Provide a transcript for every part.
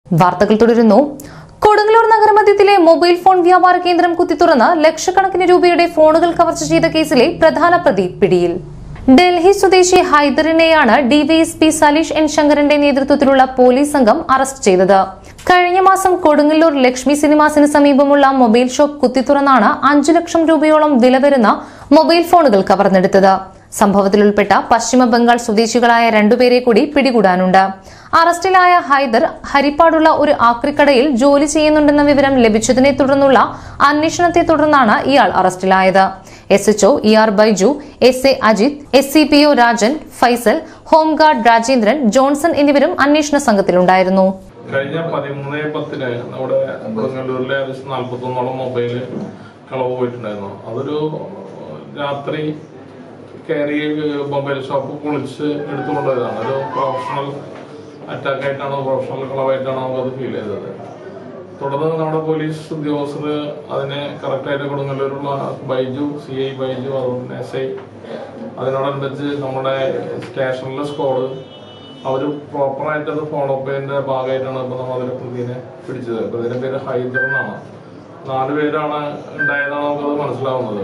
വാർത്തകൾ തുടരുന്നു Kodungallur നഗരമധ്യത്തിലെ mobile phone വ്യാപാര കേന്ദ്രം കുത്തിത്തുറന്ന് ലക്ഷക്കണക്കിന് രൂപയുടെ ഫോണുകൾ കവർച്ച ചെയ്ത കേസിലെ പ്രധാന പ്രതി പിടിയിൽ ഡൽഹി സ്വദേശി ഹൈദറിനെയാണ് ഡിവൈഎസ്പി സലീഷ് എൻ ശങ്കരന്റെ നേതൃത്വത്തിലുള്ള പോലീസ് സംഘം അറസ്റ്റ് ചെയ്തത് കഴിഞ്ഞ മാസം കൊടുങ്ങല്ലൂർ ലക്ഷ്മി സിനിമാസിന് സമീപമുള്ള മൊബൈൽ ഷോപ്പ് കുത്തിത്തുറന്നാണ് അഞ്ചു ലക്ഷം രൂപയോളം വില വരുന്ന മൊബൈൽ ഫോണുകൾ കവർന്നെടുത്തത് സംഭവത്തിൽ ഉൾപ്പെട്ട പശ്ചിമ ബംഗാൾ സ്വദേശികളായ രണ്ടുപേരെ കൂടി പിടികൂടാനുണ്ട് അറസ്റ്റിലായ ഹൈദർ ഹരിപ്പാടുള്ള ഒരു ആക്രിക്കടയിൽ ജോലി ചെയ്യുന്നുണ്ടെന്ന വിവരം ലഭിച്ചതിനെ തുടർന്നുള്ള അന്വേഷണത്തെ തുടർന്നാണ് ഇയാൾ അറസ്റ്റിലായത് S HO E R Baiju S A Ajith S C P O Rajan Faisal home guard Rajendran Johnson എന്നിവരും അന്വേഷണ സംഘത്തിലുണ്ടായിരുന്നു കഴിഞ്ഞ പതിമൂന്ന് പത്തിന് നമ്മുടെ കൊടുങ്ങല്ലൂരിലെ ഏകദേശം നാൽപ്പത്തൊന്നോളം മൊബൈൽ കളവ് പോയിട്ടുണ്ടായിരുന്നു അതൊരു രാത്രി കയറി മൊബൈൽ ഷോപ്പ് പൊളിച്ച് എടുത്തുകൊണ്ടുപോയതാണ് ഒരു പ്രൊഫഷണൽ അറ്റാക്ക് ആയിട്ടാണോ പ്രൊഫഷണൽ കളവായിട്ടാണോ നമുക്കത് ഫീൽ ചെയ്തത് തുടർന്ന് നമ്മുടെ പോലീസ് ഉദ്യോഗസ്ഥർ അതിനെ കറക്റ്റായിട്ട് കൊടുങ്ങല്ലൂരുള്ള ബൈജു സി ഐ ബൈജു അതുപോലെ എസ് ഐ അതിനോടനുബന്ധിച്ച് നമ്മുടെ സ്റ്റേഷനിലെ സ്ക്വാഡ് അവർ പ്രോപ്പറായിട്ട് അത് ഫോളോ അപ്പ് ചെയ്യുന്നതിന്റെ ഭാഗമായിട്ടാണ് ഇപ്പൊ നമ്മൾ അതിലെ പ്രതിനെ പിടിച്ചത് ഇപ്പൊ ഇതിന്റെ പേര് ഹൈദർ എന്നാണ് നാല് പേരാണ് ഉണ്ടായതാണ് നമുക്കത് മനസ്സിലാവുന്നത്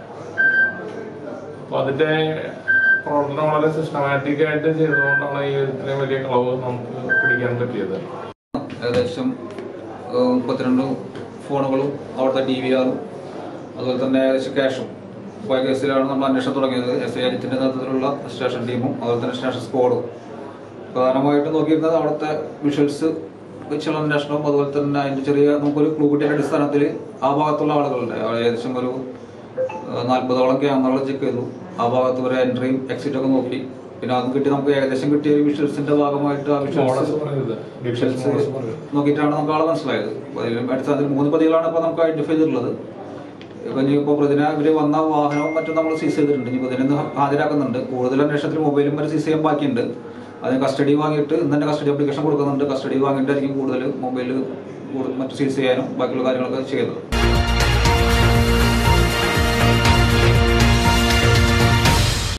അപ്പൊ അതിന്റെ പ്രവർത്തനം വളരെ സിസ്റ്റമാറ്റിക് ആയിട്ട് ചെയ്തുകൊണ്ടാണ് ഈ ഇത്രയും വലിയ കളവ് നമുക്ക് പിടിക്കാൻ പറ്റിയത് ഏകദേശം ഏഹ്, മുപ്പത്തിരണ്ട് ഫോണുകളും അവിടുത്തെ ഡി വി ആറും അതുപോലെ തന്നെ ഏകദേശം ക്യാഷും പോയ കേസിലാണ് നമ്മൾ അന്വേഷണം തുടങ്ങിയത് എസ് ഐ അജിത്തിന്റെ നേതൃത്വത്തിലുള്ള സ്റ്റേഷൻ ടീമും അതുപോലെ തന്നെ സ്റ്റേഷൻ സ്ക്വാഡും പ്രധാനമായിട്ടും നോക്കിയിരുന്നത് അവിടുത്തെ വിഷ്വൽസ് വെച്ചുള്ള അന്വേഷണവും അതുപോലെ തന്നെ അതിന്റെ ചെറിയ നമുക്കൊരു ക്ലൂ കിട്ടിയ അടിസ്ഥാനത്തിൽ ആ ഭാഗത്തുള്ള ആളുകളുണ്ട് അവിടെ ഏകദേശം ഒരു ഏഹ്, നാൽപ്പതോളം ക്യാമറകൾ ചെക്ക് ചെയ്തു ആ ഭാഗത്ത് ഒരു എൻട്രിയും എക്സിറ്റ് ഒക്കെ നോക്കി പിന്നെ അതും കിട്ടി നമുക്ക് ഏകദേശം കിട്ടിയ വിഷ്വൽസിന്റെ ഭാഗമായിട്ട് ആ മോഡസ് വിഷ്വൽസ് പറയരുത് വിഷ്വൽസ് മോഡസ് പറയരുത് നോക്കിയിട്ടാണ് നമുക്ക് ആളെ മനസ്സിലായത് അപ്പൊ അതിലും അടിസ്ഥാനത്തിൽ മൂന്ന് പ്രതികളാണ് ഇപ്പൊ നമുക്ക് ഐഡന്റിഫൈ ചെയ്തിട്ടുള്ളത് ഇപ്പൊ ഇനിയിപ്പോ പ്രതിനെ ഇവര് വന്ന വാഹനവും മറ്റും നമ്മൾ സീസ് ചെയ്തിട്ടുണ്ട് ഇനി പ്രതിനെ ഇന്ന് ഹാജരാക്കുന്നുണ്ട് കൂടുതൽ അന്വേഷണത്തിൽ മൊബൈലും വരെ സീസ് ചെയ്യാൻ ബാക്കിയുണ്ട് അതിന് കസ്റ്റഡി വാങ്ങിയിട്ട് ഇന്ന് തന്നെ കസ്റ്റഡി അപ്ലിക്കേഷൻ കൊടുക്കുന്നുണ്ട് കസ്റ്റഡി വാങ്ങിയിട്ടായിരിക്കും കൂടുതൽ മൊബൈൽ മറ്റു സീസ് ചെയ്യാനും ബാക്കിയുള്ള കാര്യങ്ങളൊക്കെ ചെയ്യുന്നത്